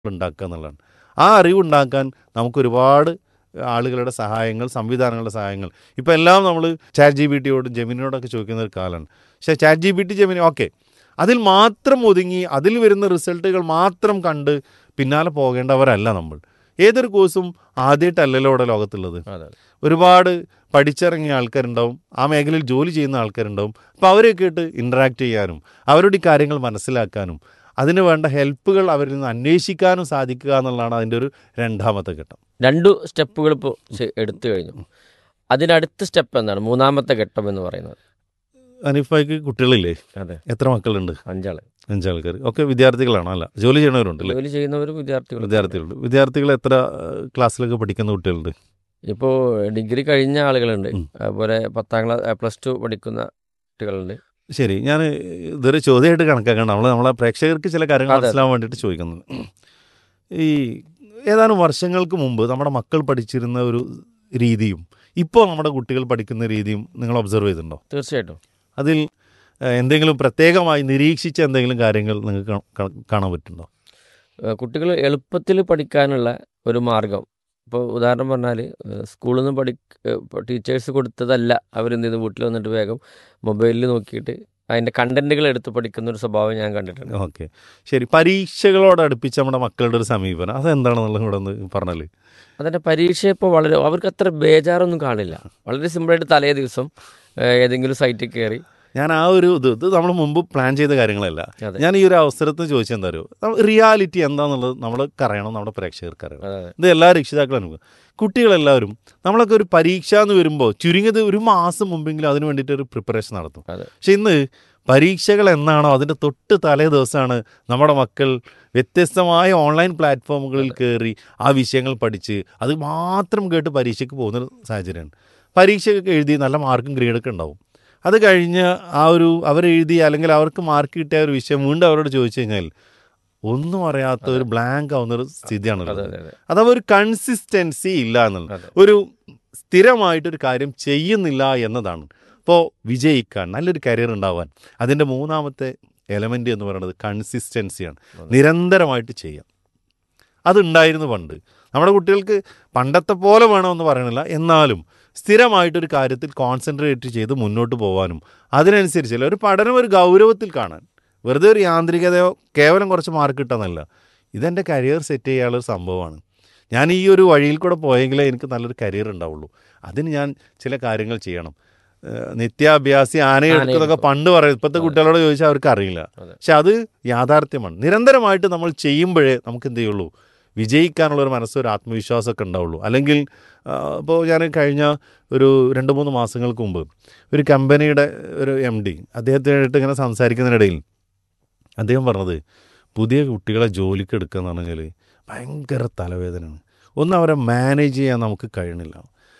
ഉണ്ടാക്കുക എന്നുള്ളതാണ് ആ അറിവുണ്ടാക്കാൻ നമുക്കൊരുപാട് ആളുകളുടെ സഹായങ്ങൾ സംവിധാനങ്ങളുടെ സഹായങ്ങൾ ഇപ്പോൾ എല്ലാം നമ്മൾ ചാറ്റ് ജി ബി ടിയോടും ജെമിനിയോടൊക്കെ ചോദിക്കുന്ന ഒരു കാലമാണ് പക്ഷേ chat G P T Gemini okay അതിൽ മാത്രം ഒതുങ്ങി അതിൽ വരുന്ന റിസൾട്ടുകൾ മാത്രം കണ്ട് പിന്നാലെ പോകേണ്ടവരല്ല നമ്മൾ ഏതൊരു കോഴ്സും ആദ്യമായിട്ടല്ലല്ലോ ഇവിടെ ലോകത്തുള്ളത് അതെ ഒരുപാട് പഠിച്ചിറങ്ങിയ ആൾക്കാരുണ്ടാവും ആ മേഖലയിൽ ജോലി ചെയ്യുന്ന ആൾക്കാരുണ്ടാവും അപ്പോൾ അവരെയൊക്കെ ആയിട്ട് ഇൻറ്ററാക്ട് ചെയ്യാനും അവരുടെ ഈ കാര്യങ്ങൾ മനസ്സിലാക്കാനും അതിന് വേണ്ട ഹെൽപ്പുകൾ അവരിൽ നിന്ന് അന്വേഷിക്കാനും സാധിക്കുക എന്നുള്ളതാണ് അതിൻ്റെ ഒരു രണ്ടാമത്തെ ഘട്ടം രണ്ടു സ്റ്റെപ്പുകൾ ഇപ്പോൾ എടുത്തു കഴിഞ്ഞു അതിനടുത്ത സ്റ്റെപ്പ് എന്താണ് മൂന്നാമത്തെ ഘട്ടം എന്ന് പറയുന്നത് അനിഫയ്ക്ക് കുട്ടികളില്ലേ അതെ എത്ര മക്കളുണ്ട് അഞ്ചാള് അഞ്ചാൾക്കാർ ഒക്കെ വിദ്യാർത്ഥികളാണോ അല്ല ജോലി ചെയ്യണവരുണ്ട് അല്ലേ ജോലി ചെയ്യുന്നവരും വിദ്യാർത്ഥികളും വിദ്യാർത്ഥികളുണ്ട് വിദ്യാർത്ഥികൾ എത്ര ഏഹ്, ക്ലാസ്സിലൊക്കെ പഠിക്കുന്ന കുട്ടികളുണ്ട് ഇപ്പോൾ ഡിഗ്രി കഴിഞ്ഞ ആളുകളുണ്ട് ഉം. അതുപോലെ പത്താം ക്ലാസ് പ്ലസ് ടു പഠിക്കുന്ന കുട്ടികളുണ്ട് ശരി ഞാൻ ഇതൊരു ചോദ്യമായിട്ട് കണക്കാക്കണം നമ്മൾ നമ്മളെ പ്രേക്ഷകർക്ക് ചില കാര്യങ്ങൾ അതെ. മനസ്സിലാവാൻ വേണ്ടിയിട്ട് ചോദിക്കുന്നത് ഈ ഏതാനും വർഷങ്ങൾക്ക് മുമ്പ് നമ്മുടെ മക്കൾ പഠിച്ചിരുന്ന ഒരു രീതിയും ഇപ്പോൾ നമ്മുടെ കുട്ടികൾ പഠിക്കുന്ന രീതിയും നിങ്ങൾ ഒബ്സർവ് ചെയ്തിട്ടുണ്ടോ തീർച്ചയായിട്ടും അതിൽ ഏഹ്, എന്തെങ്കിലും പ്രത്യേകമായി നിരീക്ഷിച്ച എന്തെങ്കിലും കാര്യങ്ങൾ നിങ്ങൾക്ക് കാ- കാ- കാണാൻ പറ്റുന്നുണ്ടോ കുട്ടികൾ എളുപ്പത്തിൽ പഠിക്കാനുള്ള ഒരു മാർഗം ഇപ്പോൾ ഉദാഹരണം പറഞ്ഞാൽ സ്കൂളിൽ നിന്ന് പഠി ടീച്ചേഴ്സ് കൊടുത്തതല്ല അവരെന്ത് ചെയ്തു വീട്ടിൽ വന്നിട്ട് വേഗം മൊബൈലിൽ നോക്കിയിട്ട് അതിൻ്റെ കണ്ടന്റുകൾ എടുത്ത് പഠിക്കുന്ന ഒരു സ്വഭാവം ഞാൻ കണ്ടിട്ടുണ്ട് ഓക്കെ ശരി പരീക്ഷകളോട് അടുപ്പിച്ച് നമ്മുടെ മക്കളുടെ ഒരു സമീപനം അതെന്താണെന്നുള്ളത് കൂടെ ഒന്ന് പറഞ്ഞാൽ അതിൻ്റെ പരീക്ഷ ഇപ്പോൾ വളരെ അവർക്ക് അത്ര ബേജാറൊന്നും കാണില്ല വളരെ സിമ്പിളായിട്ട് തലേ ദിവസം ഏഹ്, ഏതെങ്കിലും സൈറ്റിൽ കയറി ഞാൻ ആ ഒരു ഇത് ഇത് നമ്മൾ മുമ്പ് പ്ലാൻ ചെയ്ത കാര്യങ്ങളല്ല അതെ. ഞാൻ ഈ ഒരു അവസരത്തിൽ ചോദിച്ചാൽ എന്താ അറിയോ റിയാലിറ്റി എന്താണെന്നുള്ളത് നമ്മൾക്ക് അറിയണം നമ്മുടെ പ്രേക്ഷകർക്ക് അറിയണം അതെ അതെ ഇത് എല്ലാ രക്ഷിതാക്കളും അനുഭവം കുട്ടികളെല്ലാവരും നമ്മളൊക്കെ ഒരു പരീക്ഷ എന്ന് വരുമ്പോൾ ചുരുങ്ങിയത് ഒരു മാസം മുമ്പെങ്കിലും അതിന് വേണ്ടിയിട്ട് ഒരു പ്രിപ്പറേഷൻ നടത്തും അതെ. പക്ഷെ ഇന്ന് പരീക്ഷകൾ എന്നാണോ അതിൻ്റെ തൊട്ട് തലേ ദിവസമാണ് നമ്മുടെ മക്കൾ വ്യത്യസ്തമായ ഓൺലൈൻ പ്ലാറ്റ്ഫോമുകളിൽ കയറി ആ വിഷയങ്ങൾ പഠിച്ച് അത് മാത്രം കേട്ട് പരീക്ഷയ്ക്ക് പോകുന്ന സാഹചര്യമാണ് പരീക്ഷയൊക്കെ എഴുതി നല്ല മാർക്കും ഗ്രേഡൊക്കെ ഉണ്ടാവും അത് കഴിഞ്ഞ് ആ ഒരു അവരെഴുതി അല്ലെങ്കിൽ അവർക്ക് മാർക്ക് കിട്ടിയ ഒരു വിഷയം വീണ്ടും അവരോട് ചോദിച്ചു കഴിഞ്ഞാൽ ഒന്നും അറിയാത്ത ഒരു ബ്ലാങ്ക് ആവുന്ന ഒരു സ്ഥിതിയാണ് അതെ അതെ അതെ അഥവാ ഒരു കൺസിസ്റ്റൻസി ഇല്ല എന്നുള്ളത് അതെ. ഒരു സ്ഥിരമായിട്ടൊരു കാര്യം ചെയ്യുന്നില്ല എന്നതാണ് ഇപ്പോൾ വിജയിക്കാൻ നല്ലൊരു കരിയർ ഉണ്ടാവാൻ അതിൻ്റെ മൂന്നാമത്തെ എലമെൻ്റ് എന്ന് പറയുന്നത് കൺസിസ്റ്റൻസിയാണ് നിരന്തരമായിട്ട് ചെയ്യാം അതുണ്ടായിരുന്നു പണ്ട് നമ്മുടെ കുട്ടികൾക്ക് പണ്ടത്തെ പോലെ വേണമെന്ന് പറയണില്ല എന്നാലും സ്ഥിരമായിട്ടൊരു കാര്യത്തിൽ കോൺസെൻട്രേറ്റ് ചെയ്ത് മുന്നോട്ട് പോകാനും അതിനനുസരിച്ചല്ല ഒരു പഠനം ഒരു ഗൗരവത്തിൽ കാണാൻ വെറുതെ ഒരു യാന്ത്രികതയോ കേവലം കുറച്ച് മാർക്ക് കിട്ടാന്നല്ല ഇതെൻ്റെ കരിയർ സെറ്റ് ചെയ്യാനുള്ള ഒരു സംഭവമാണ് ഞാൻ ഈ ഒരു വഴിയിൽ കൂടെ പോയെങ്കിലേ എനിക്ക് നല്ലൊരു കരിയർ ഉണ്ടാവുള്ളൂ അതിന് ഞാൻ ചില കാര്യങ്ങൾ ചെയ്യണം ഏഹ് നിത്യാഭ്യാസി ആനയെടുക്കുന്നതൊക്കെ പണ്ട് പറയും ഇപ്പോഴത്തെ കുട്ടികളോട് ചോദിച്ചാൽ അവർക്ക് അറിയില്ല അതെ. പക്ഷെ അത് യാഥാർത്ഥ്യമാണ് നിരന്തരമായിട്ട് നമ്മൾ ചെയ്യുമ്പോഴേ നമുക്ക് എന്ത് ചെയ്യുള്ളൂ വിജയിക്കാനുള്ള ഒരു മനസ്സ് ഒരു ആത്മവിശ്വാസമൊക്കെ ഉണ്ടാവുള്ളൂ അല്ലെങ്കിൽ ഇപ്പോൾ ഞാൻ കഴിഞ്ഞ ഒരു രണ്ട് മൂന്ന് മാസങ്ങൾക്ക് മുമ്പ് ഒരു കമ്പനിയുടെ ഒരു എം ഡി അദ്ദേഹത്തിനായിട്ട് ഇങ്ങനെ സംസാരിക്കുന്നതിനിടയിൽ അദ്ദേഹം പറഞ്ഞത് പുതിയ കുട്ടികളെ ജോലിക്ക് എടുക്കുക എന്ന് പറഞ്ഞാൽ ഭയങ്കര തലവേദനയാണ് ഒന്ന് അവരെ മാനേജ് ചെയ്യാൻ നമുക്ക് കഴിയണില്ല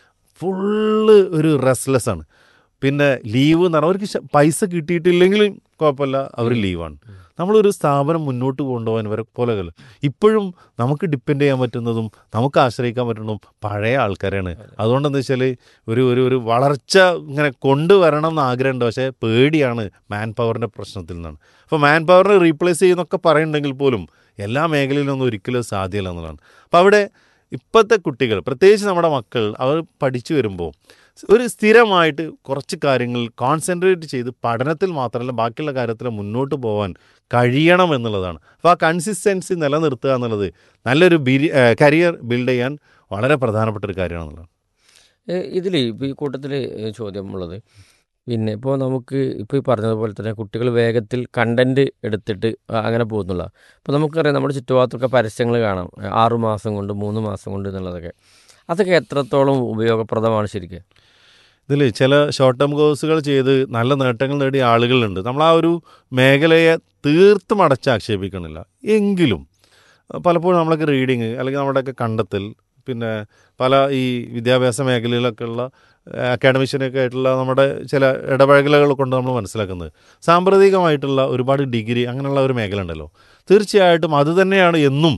ഫുള്ള് ഒരു റെസ്ലെസ് ആണ് പിന്നെ ലീവ് എന്ന് പറഞ്ഞാൽ അവർക്ക് ശ- പൈസ കിട്ടിയിട്ടില്ലെങ്കിലും കുഴപ്പമില്ല അവർ ലീവാണ് നമ്മളൊരു സ്ഥാപനം മുന്നോട്ട് കൊണ്ടുപോകാൻ ഇവരെ പോലെ അല്ല. ഇപ്പോഴും നമുക്ക് ഡിപ്പെൻഡ് ചെയ്യാൻ പറ്റുന്നതും നമുക്ക് ആശ്രയിക്കാൻ പറ്റുന്നതും പഴയ ആൾക്കാരാണ് അതുകൊണ്ട് എന്താ വെച്ചാൽ ഒരു ഒരു ഒരു വളർച്ച ഇങ്ങനെ കൊണ്ടുവരണം എന്ന് ആഗ്രഹമുണ്ട് പക്ഷേ പേടിയാണ് മാൻ പവറിൻ്റെ പ്രശ്നത്തിൽ നിന്നാണ് അപ്പോൾ മാൻ പവറിനെ റീപ്ലേസ് ചെയ്യുന്നൊക്കെ പറയുന്നുണ്ടെങ്കിൽ പോലും എല്ലാ മേഖലയിലൊന്നും ഒരിക്കലും സാധ്യമല്ല എന്നുള്ളതാണ് അപ്പോൾ അവിടെ ഇപ്പോഴത്തെ കുട്ടികൾ പ്രത്യേകിച്ച് നമ്മുടെ മക്കൾ അവർ പഠിച്ചു വരുമ്പോൾ ഒരു സ്ഥിരമായിട്ട് കുറച്ച് കാര്യങ്ങൾ കോൺസെൻട്രേറ്റ് ചെയ്ത് പഠനത്തിൽ മാത്രമല്ല ബാക്കിയുള്ള കാര്യത്തിൽ മുന്നോട്ട് പോകാൻ കഴിയണം എന്നുള്ളതാണ് അപ്പോൾ ആ കൺസിസ്റ്റൻസി നിലനിർത്തുക എന്നുള്ളത് നല്ലൊരു ബിരി കരിയർ ബിൽഡ് ചെയ്യാൻ വളരെ പ്രധാനപ്പെട്ട ഒരു കാര്യമാണെന്നുള്ളത് ഇതിൽ ഇപ്പോൾ ഈ കൂട്ടത്തിൽ ചോദ്യം ഉള്ളത് പിന്നെ ഇപ്പോൾ നമുക്ക് ഇപ്പോൾ ഈ പറഞ്ഞതുപോലെ തന്നെ കുട്ടികൾ വേഗത്തിൽ കണ്ടന്റ് എടുത്തിട്ട് അ- അങ്ങനെ പോകുന്നുള്ള ഇപ്പോൾ നമുക്കറിയാം നമ്മുടെ ചുറ്റുഭാഗത്തൊക്കെ പരസ്യങ്ങൾ കാണാം ആറു മാസം കൊണ്ട് മൂന്ന് മാസം കൊണ്ട് എന്നുള്ളതൊക്കെ അതൊക്കെ എത്രത്തോളം ഉപയോഗപ്രദമാണ് ശരിക്കും ഇതിൽ ചില ഷോർട്ട് ടേം കോഴ്സുകൾ ചെയ്ത് നല്ല നേട്ടങ്ങൾ നേടിയ ആളുകളുണ്ട് നമ്മൾ ആ ഒരു മേഖലയെ തീർത്തും അടച്ചാക്ഷേപിക്കണില്ല എങ്കിലും പലപ്പോഴും നമ്മളൊക്കെ റീഡിങ് അല്ലെങ്കിൽ നമ്മുടെയൊക്കെ കണ്ടെത്തൽ പിന്നെ പല ഈ വിദ്യാഭ്യാസ മേഖലയിലൊക്കെ ഉള്ള അക്കാഡമിഷ്യനൊക്കെ ആയിട്ടുള്ള നമ്മുടെ ചില ഇടപഴകലുകൾ കൊണ്ട് നമ്മൾ മനസ്സിലാക്കുന്നത് സാമ്പ്രതികമായിട്ടുള്ള ഒരുപാട് ഡിഗ്രി അങ്ങനെയുള്ള ഒരു മേഖല ഉണ്ടല്ലോ തീർച്ചയായിട്ടും അത് തന്നെയാണ് എന്നും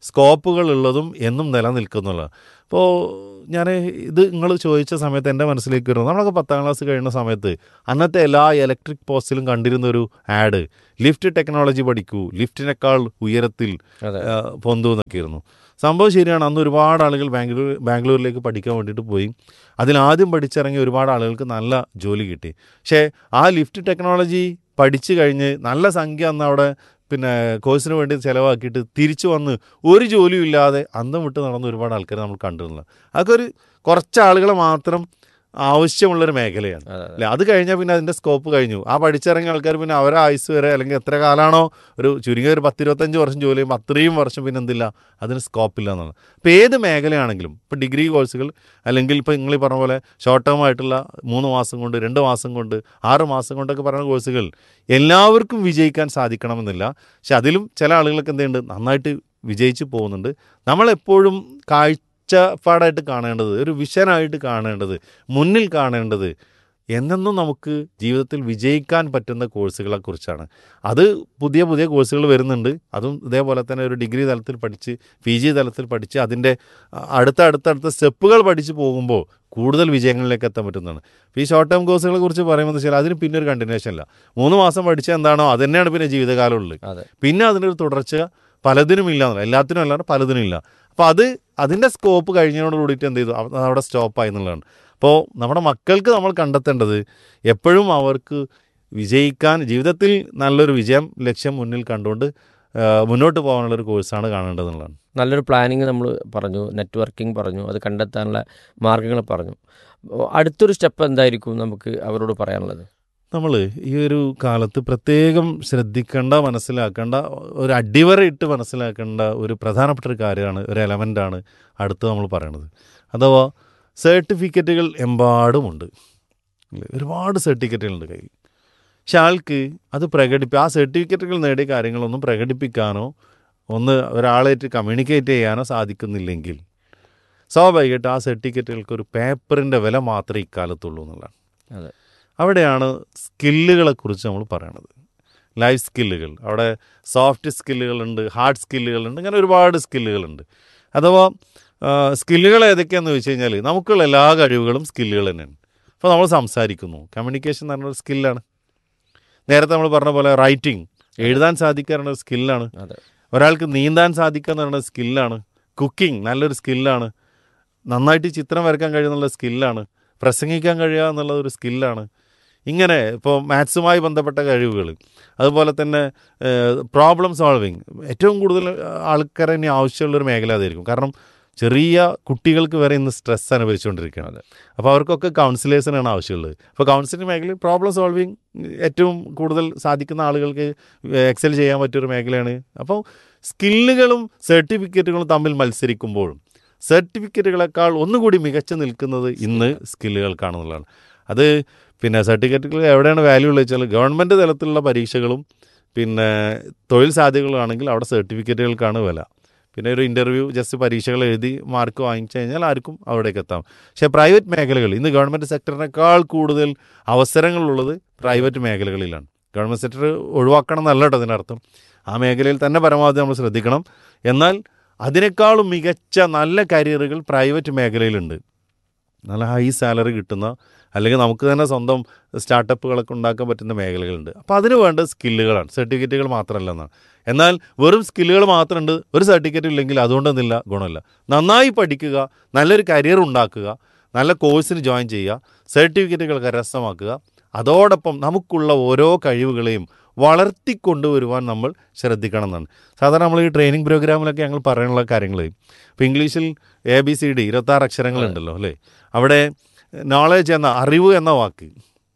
സ്കോപ്പുകൾ ഉള്ളതും എന്നും നിലനിൽക്കുന്നുള്ളത് അപ്പോൾ ഞാൻ ഇത് നിങ്ങൾ ചോദിച്ച സമയത്ത് എൻ്റെ മനസ്സിലേക്ക് വരുന്നു നമ്മളൊക്കെ പത്താം ക്ലാസ് കഴിയുന്ന സമയത്ത് അന്നത്തെ എല്ലാ ഇലക്ട്രിക് പോസ്റ്റിലും കണ്ടിരുന്ന ഒരു ആഡ് ലിഫ്റ്റ് ടെക്നോളജി പഠിക്കൂ ലിഫ്റ്റിനേക്കാൾ ഉയരത്തിൽ അതെ ആ, പൊന്തു എന്നൊക്കെയായിരുന്നു സംഭവം ശരിയാണ് അന്ന് ഒരുപാട് ആളുകൾ ബാംഗ്ലൂർ ബാംഗ്ലൂരിലേക്ക് പഠിക്കാൻ വേണ്ടിയിട്ട് പോയി അതിലാദ്യം പഠിച്ചിറങ്ങിയ ഒരുപാട് ആളുകൾക്ക് നല്ല ജോലി കിട്ടി പക്ഷേ ആ ലിഫ്റ്റ് ടെക്നോളജി പഠിച്ചു കഴിഞ്ഞ് നല്ല സംഖ്യ അന്ന് അവിടെ പിന്നെ കോഴ്സിന് വേണ്ടി ചിലവാക്കിയിട്ട് തിരിച്ചു വന്ന് ഒരു ജോലിയും ഇല്ലാതെ അന്തം വിട്ട് നടന്ന ഒരുപാട് ആൾക്കാർ നമ്മൾ കണ്ടിരുന്നത് അതൊക്കെ ഒരു കുറച്ച് ആളുകളെ മാത്രം ആവശ്യമുള്ളൊരു മേഖലയാണ് അതെ അതെ അല്ലെ അത് കഴിഞ്ഞാൽ പിന്നെ അതിൻ്റെ സ്കോപ്പ് കഴിഞ്ഞു ആ പഠിച്ചിറങ്ങിയ ആൾക്കാർ പിന്നെ അവരെ ആയുസ് വരെ അല്ലെങ്കിൽ എത്ര കാലമാണോ ഒരു ചുരുങ്ങിയ ഒരു പത്തിരുപത്തഞ്ച് വർഷം ജോലി ചെയ്യുമ്പോൾ അത്രയും വർഷം പിന്നെ എന്തില്ല അതിന് സ്കോപ്പില്ല എന്നാണ് അപ്പോൾ ഏത് മേഖലയാണെങ്കിലും ഇപ്പോൾ ഡിഗ്രി കോഴ്സുകൾ അല്ലെങ്കിൽ ഇപ്പോൾ നിങ്ങൾ ഈ പറഞ്ഞ പോലെ ഷോർട്ട് ടേം ആയിട്ടുള്ള മൂന്ന് മാസം കൊണ്ട് രണ്ട് മാസം കൊണ്ട് ആറ് മാസം കൊണ്ടൊക്കെ പറയുന്ന കോഴ്സുകൾ എല്ലാവർക്കും വിജയിക്കാൻ സാധിക്കണമെന്നില്ല പക്ഷെ അതിലും ചില ആളുകൾക്ക് എന്തുണ്ട് നന്നായിട്ട് വിജയിച്ചു പോകുന്നുണ്ട് നമ്മളെപ്പോഴും കാഴ്ചപ്പാടായിട്ട് കാണേണ്ടത് ഒരു വിഷനായിട്ട് കാണേണ്ടത് മുന്നിൽ കാണേണ്ടത് എന്നെന്നും നമുക്ക് ജീവിതത്തിൽ വിജയിക്കാൻ പറ്റുന്ന കോഴ്സുകളെ കുറിച്ചാണ് അത് പുതിയ പുതിയ കോഴ്സുകൾ വരുന്നുണ്ട് അതും ഇതേപോലെ തന്നെ ഒരു ഡിഗ്രി തലത്തിൽ പഠിച്ച് പി ജി തലത്തിൽ പഠിച്ച് അതിൻ്റെ അടുത്ത അടുത്ത അടുത്ത സ്റ്റെപ്പുകൾ പഠിച്ച് പോകുമ്പോൾ കൂടുതൽ വിജയങ്ങളിലേക്ക് എത്താൻ പറ്റുന്നതാണ് ഇപ്പോൾ ഈ ഷോർട്ട് ടേം കോഴ്സുകളെ കുറിച്ച് പറയുമ്പോൾ വെച്ചാൽ അതിന് പിന്നെ ഒരു കണ്ടിന്യൂഷൻ ഇല്ല മൂന്ന് മാസം പഠിച്ചാൽ എന്താണോ അത് തന്നെയാണ് പിന്നെ ജീവിതകാലം ഉള്ളത് അതെ പിന്നെ അതിനൊരു തുടർച്ച പലതിനും ഇല്ല എന്നല്ല എല്ലാത്തിനും അല്ലാണ്ട് പലതിനും ഇല്ല അപ്പോൾ അത് അതിൻ്റെ സ്കോപ്പ് കഴിഞ്ഞതോട് കൂടിയിട്ട് എന്ത് ചെയ്തു അവ- അവിടെ സ്റ്റോപ്പായി എന്നുള്ളതാണ് അപ്പോൾ നമ്മുടെ മക്കൾക്ക് നമ്മൾ കണ്ടെത്തേണ്ടത് എപ്പോഴും അവർക്ക് വിജയിക്കാൻ ജീവിതത്തിൽ നല്ലൊരു വിജയം ലക്ഷ്യം മുന്നിൽ കണ്ടുകൊണ്ട് ആ, മുന്നോട്ട് പോകാനുള്ള ഒരു കോഴ്സാണ് കാണേണ്ടതെന്നുള്ളതാണ് നല്ലൊരു പ്ലാനിങ് നമ്മൾ പറഞ്ഞു നെറ്റ്വർക്കിംഗ് പറഞ്ഞു അത് കണ്ടെത്താനുള്ള മാർഗ്ഗങ്ങൾ പറഞ്ഞു അപ്പോൾ അടുത്തൊരു സ്റ്റെപ്പ് എന്തായിരിക്കും നമുക്ക് അവരോട് പറയാനുള്ളത് നമ്മൾ ഈ ഒരു കാലത്ത് പ്രത്യേകം ശ്രദ്ധിക്കേണ്ട മനസ്സിലാക്കേണ്ട ഒരു അടിവരയിട്ട് മനസ്സിലാക്കേണ്ട ഒരു പ്രധാനപ്പെട്ട ഒരു കാര്യമാണ് ഒരു എലമെൻ്റാണ് അടുത്ത് നമ്മൾ പറയണത് അഥവാ സർട്ടിഫിക്കറ്റുകൾ എമ്പാടുമുണ്ട് ഇല്ലേ? ഒരുപാട് സർട്ടിഫിക്കറ്റുകളുണ്ട് കയ്യിൽ പക്ഷെ ആൾക്ക് അത് പ്രകടിപ്പി ആ സർട്ടിഫിക്കറ്റുകൾ നേടിയ കാര്യങ്ങളൊന്നും പ്രകടിപ്പിക്കാനോ ഒന്ന് ഒരാളായിട്ട് കമ്മ്യൂണിക്കേറ്റ് ചെയ്യാനോ സാധിക്കുന്നില്ലെങ്കിൽ സ്വാഭാവികമായിട്ട് ആ സർട്ടിഫിക്കറ്റുകൾക്ക് ഒരു പേപ്പറിൻ്റെ വില മാത്രമേ ഇക്കാലത്തുള്ളൂ എന്നുള്ളതാണ് അതെ അവിടെയാണ് സ്കില്ലുകളെ കുറിച്ച് നമ്മൾ പറയണത് ലൈഫ് സ്കില്ലുകൾ അവിടെ സോഫ്റ്റ് സ്കില്ലുകളുണ്ട് ഹാർഡ് സ്കില്ലുകളുണ്ട് ഇങ്ങനെ ഒരുപാട് സ്കില്ലുകളുണ്ട് അഥവാ സ്കില്ലുകൾ ഏതൊക്കെയാണെന്ന് വെച്ച് കഴിഞ്ഞാൽ നമുക്കുള്ള എല്ലാ കഴിവുകളും സ്കില്ലുകൾ തന്നെയാണ് അപ്പോൾ നമ്മൾ സംസാരിക്കുന്നു കമ്മ്യൂണിക്കേഷൻ എന്ന് പറഞ്ഞൊരു സ്കില്ലാണ് നേരത്തെ നമ്മൾ പറഞ്ഞ പോലെ റൈറ്റിംഗ് എഴുതാൻ സാധിക്കാറുള്ള ഒരു സ്കില്ലാണ് അതെ ഒരാൾക്ക് നീന്താൻ സാധിക്കുക എന്ന് പറയുന്നത് സ്കില്ലാണ് കുക്കിംഗ് നല്ലൊരു സ്കില്ലാണ് നന്നായിട്ട് ചിത്രം വരയ്ക്കാൻ കഴിയുന്നുള്ള സ്കില്ലാണ് പ്രസംഗിക്കാൻ കഴിയുക എന്നുള്ളത് ഒരു സ്കില്ലാണ് ഇങ്ങനെ ഇപ്പോൾ മാത്സുമായി ബന്ധപ്പെട്ട കഴിവുകൾ അതുപോലെ തന്നെ പ്രോബ്ലം സോൾവിങ് ഏറ്റവും കൂടുതൽ ആൾക്കാരെ ഇനി ആവശ്യമുള്ളൊരു മേഖല അതായിരിക്കും കാരണം ചെറിയ കുട്ടികൾക്ക് വരെ ഇന്ന് സ്ട്രെസ് അനുഭവിച്ചുകൊണ്ടിരിക്കുകയാണ് അതെ. അപ്പോൾ അവർക്കൊക്കെ കൗൺസിലേഴ്സിനാണ് ആവശ്യമുള്ളത് അപ്പോൾ കൗൺസിലിംഗ് മേഖലയിൽ പ്രോബ്ലം സോൾവിങ് ഏറ്റവും കൂടുതൽ സാധിക്കുന്ന ആളുകൾക്ക് എക്സൽ ചെയ്യാൻ പറ്റിയൊരു മേഖലയാണ് അപ്പോൾ സ്കില്ലുകളും സർട്ടിഫിക്കറ്റുകളും തമ്മിൽ മത്സരിക്കുമ്പോഴും സർട്ടിഫിക്കറ്റുകളെക്കാൾ ഒന്നുകൂടി മികച്ചു നിൽക്കുന്നത് ഇന്ന് സ്കില്ലുകൾക്കാണെന്നുള്ളതാണ് അത് പിന്നെ സർട്ടിഫിക്കറ്റുകൾ എവിടെയാണ് വാല്യൂ ഉള്ളത് വെച്ചാൽ ഗവൺമെൻറ് തലത്തിലുള്ള പരീക്ഷകളും പിന്നെ തൊഴിൽ സാധ്യതകളാണെങ്കിൽ അവിടെ സർട്ടിഫിക്കറ്റുകൾക്കാണ് വില പിന്നെ ഒരു ഇൻ്റർവ്യൂ ജസ്റ്റ് പരീക്ഷകൾ എഴുതി മാർക്ക് വാങ്ങിച്ചു കഴിഞ്ഞാൽ ആർക്കും അവിടേക്ക് എത്താം പക്ഷേ പ്രൈവറ്റ് മേഖലകൾ ഇന്ന് ഗവൺമെൻറ് സെക്ടറിനേക്കാൾ കൂടുതൽ അവസരങ്ങളുള്ളത് പ്രൈവറ്റ് മേഖലകളിലാണ് ഗവൺമെൻറ് സെക്ടർ ഒഴിവാക്കണം എന്നല്ല കേട്ടോ അതിനർത്ഥം ആ മേഖലയിൽ തന്നെ പരമാവധി നമ്മൾ ശ്രദ്ധിക്കണം എന്നാൽ അതിനേക്കാളും മികച്ച നല്ല കരിയറുകൾ പ്രൈവറ്റ് മേഖലയിലുണ്ട് നല്ല ഹൈ സാലറി കിട്ടുന്ന അല്ലെങ്കിൽ നമുക്ക് തന്നെ സ്വന്തം സ്റ്റാർട്ടപ്പുകളൊക്കെ ഉണ്ടാക്കാൻ പറ്റുന്ന മേഖലകളുണ്ട് അപ്പോൾ അതിന് വേണ്ട സ്കില്ലുകളാണ് സർട്ടിഫിക്കറ്റുകൾ മാത്രമല്ല എന്നാണ് എന്നാൽ വെറും സ്കില്ലുകൾ മാത്രമുണ്ട് ഒരു സർട്ടിഫിക്കറ്റ് ഇല്ലെങ്കിൽ അതുകൊണ്ടൊന്നുമില്ല ഗുണമില്ല നന്നായി പഠിക്കുക നല്ലൊരു കരിയർ ഉണ്ടാക്കുക നല്ല കോഴ്സിന് ജോയിൻ ചെയ്യുക സർട്ടിഫിക്കറ്റുകൾ കരസ്ഥമാക്കുക അതോടൊപ്പം നമുക്കുള്ള ഓരോ കഴിവുകളെയും വളർത്തിക്കൊണ്ടുവരുവാൻ നമ്മൾ ശ്രദ്ധിക്കണം എന്നാണ് സാധാരണ നമ്മൾ ഈ ട്രെയിനിങ് പ്രോഗ്രാമിലൊക്കെ ഞങ്ങൾ പറയാനുള്ള കാര്യങ്ങൾ ഇപ്പോൾ ഇംഗ്ലീഷിൽ എ ബി സി ഡി ഇരുപത്താറ് അക്ഷരങ്ങളുണ്ടല്ലോ അല്ലേ അവിടെ നോളേജ് എന്ന അറിവ് എന്ന വാക്ക്